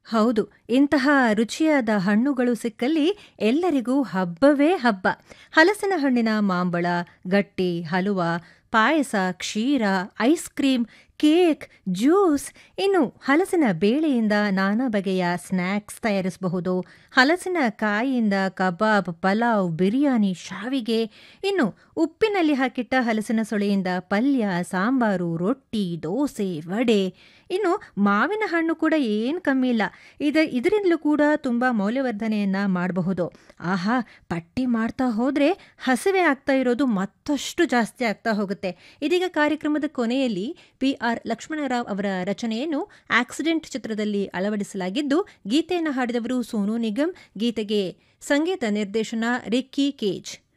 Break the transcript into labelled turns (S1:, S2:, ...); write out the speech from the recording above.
S1: ಹೌದು ಇಂತಹ ರುಚಿಯಾದ ಹಣ್ಣುಗಳು ಸಿಕ್ಕಲ್ಲಿ ಎಲ್ಲರಿಗೂ ಹಬ್ಬವೇ ಹಬ್ಬ ಹಲಸಿನ ಹಣ್ಣಿನ ಮಾಂಬಳ ಗಟ್ಟಿ ಹಲುವ ಪಾಯಸ ಕ್ಷೀರ ಐಸ್ ಕ್ರೀಮ್ ಕೇಕ್ ಜ್ಯೂಸ್ ಇನ್ನು ಹಲಸಿನ ಬೇಳೆಯಿಂದ ನಾನಾ ಬಗೆಯ ಸ್ನ್ಯಾಕ್ಸ್ ತಯಾರಿಸಬಹುದು ಹಲಸಿನ ಕಾಯಿಯಿಂದ ಕಬಾಬ್ ಪಲಾವ್ ಬಿರಿಯಾನಿ ಶಾವಿಗೆ ಇನ್ನು ಉಪ್ಪಿನಲ್ಲಿ ಹಾಕಿಟ್ಟ ಹಲಸಿನ ಸೊಳೆಯಿಂದ ಪಲ್ಯ ಸಾಂಬಾರು ರೊಟ್ಟಿ ದೋಸೆ ವಡೆ ಇನ್ನು ಮಾವಿನ ಹಣ್ಣು ಕೂಡ ಏನು ಕಮ್ಮಿ ಇಲ್ಲ ಇದ ಇದರಿಂದಲೂ ಕೂಡ ತುಂಬ ಮೌಲ್ಯವರ್ಧನೆಯನ್ನ ಮಾಡಬಹುದು ಆಹಾ ಪಟ್ಟಿ ಮಾಡ್ತಾ ಹೋದ್ರೆ ಹಸಿವೆ ಆಗ್ತಾ ಇರೋದು ಮತ್ತಷ್ಟು ಜಾಸ್ತಿ ಆಗ್ತಾ ಹೋಗುತ್ತೆ ಇದೀಗ ಕಾರ್ಯಕ್ರಮದ ಕೊನೆಯಲ್ಲಿ ಪಿ ಆರ್ ಲಕ್ಷ್ಮಣರಾವ್ ಅವರ ರಚನೆಯನ್ನು ಆಕ್ಸಿಡೆಂಟ್ ಚಿತ್ರದಲ್ಲಿ ಅಳವಡಿಸಲಾಗಿದ್ದು ಗೀತೆಯನ್ನು ಹಾಡಿದವರು ಸೋನು ನಿಗಮ್ ಗೀತೆಗೆ ಸಂಗೀತ ನಿರ್ದೇಶನ ರಿಕ್ಕಿ ಕೇಜ್